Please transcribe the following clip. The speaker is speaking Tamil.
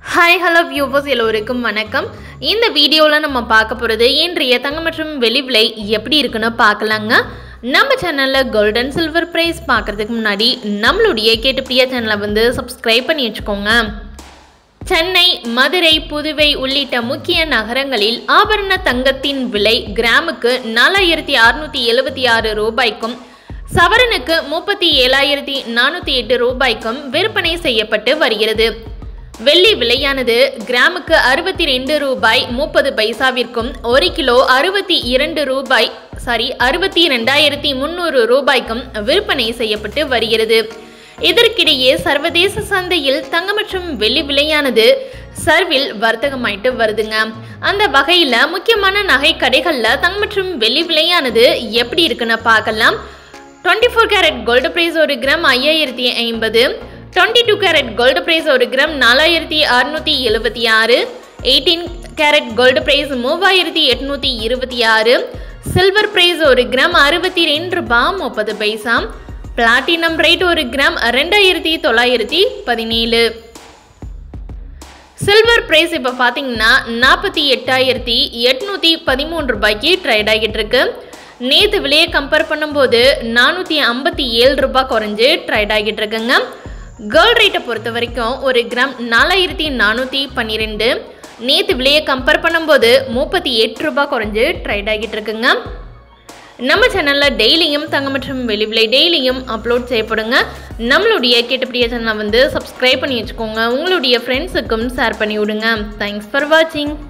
ஹாய் ஹலோ வியூவர்ஸ் எல்லோருக்கும் வணக்கம் இந்த வீடியோவில் நம்ம பார்க்க போகிறது இன்றைய தங்கம் மற்றும் வெள்ளி விலை எப்படி இருக்குன்னு பார்க்கலாங்க நம்ம சேனலில் கோல்டன் சில்வர் ப்ரைஸ் பார்க்குறதுக்கு முன்னாடி நம்மளுடைய கேட்டுப்பிரியா சேனலை வந்து சப்ஸ்கிரைப் பண்ணி வச்சுக்கோங்க சென்னை மதுரை புதுவை உள்ளிட்ட முக்கிய நகரங்களில் ஆபரண தங்கத்தின் விலை கிராமுக்கு நாலாயிரத்தி அறுநூத்தி எழுபத்தி ஆறு ரூபாய்க்கும் சவரனுக்கு முப்பத்தி ஏழாயிரத்தி நானூற்றி எட்டு ரூபாய்க்கும் விற்பனை செய்யப்பட்டு வருகிறது வெள்ளி விலையானது கிராமுக்கு அறுபத்தி ரெண்டு ரூபாய் முப்பது பைசாவிற்கும் ஒரு கிலோ அறுபத்தி இரண்டு ரூபாய் சாரி அறுபத்தி ரெண்டாயிரத்தி முந்நூறு ரூபாய்க்கும் விற்பனை செய்யப்பட்டு வருகிறது இதற்கிடையே சர்வதேச சந்தையில் தங்கம் மற்றும் வெள்ளி விலையானது சர்வில் வர்த்தகமாயிட்டு வருதுங்க அந்த வகையில் முக்கியமான நகை கடைகளில் தங்கம் மற்றும் வெள்ளி விலையானது எப்படி இருக்குன்னு பார்க்கலாம் twenty four carat gold price ஒரு கிராம் ஐயாயிரத்தி ஐம்பது twenty two carat gold price ஒரு கிராம் நாலாயிரத்தி அறுநூற்றி எழுபத்தி ஆறு எயிட்டீன் கேரட் கோல்டு ப்ரைஸ் மூவாயிரத்தி எட்நூற்றி இருபத்தி ஆறு சில்வர் ப்ரைஸ் ஒரு கிராம் அறுபத்தி ரெண்டு ரூபாய் முப்பது பைசா பிளாட்டினம் ரேட் ஒரு கிராம் ரெண்டாயிரத்தி தொள்ளாயிரத்தி பதினேழு சில்வர் பிரைஸ் இப்போ பார்த்தீங்கன்னா நாற்பத்தி எட்டாயிரத்தி எட்நூற்றி பதிமூணு ரூபாய்க்கு ட்ரேட் ஆகிட்டு இருக்கு நேற்று விலையை கம்பேர் பண்ணும்போது நானூற்றி ஐம்பத்தி ஏழு ரூபாய் குறைஞ்சு ட்ரேட் ஆகிட்டு இருக்குங்க கேர்ள் ரேட்டை பொறுத்த வரைக்கும் ஒரு கிராம் நாலாயிரத்தி நானூற்றி பன்னிரெண்டு நேற்று விலையை கம்பேர் பண்ணும்போது முப்பத்தி எட்டு ரூபாய் குறைஞ்சு ட்ரேட் ஆகிட்டு இருக்குங்க நம்ம சேனலில் டெய்லியும் தங்கம் மற்றும் வெளி விலை டெய்லியும் அப்லோட் செய்யப்படுங்க நம்மளுடைய கேட்டபடிய சேனலை வந்து சப்ஸ்கிரைப் பண்ணி வச்சுக்கோங்க உங்களுடைய ஃப்ரெண்ட்ஸுக்கும் ஷேர் பண்ணி விடுங்க தேங்க்ஸ் ஃபார் வாட்சிங்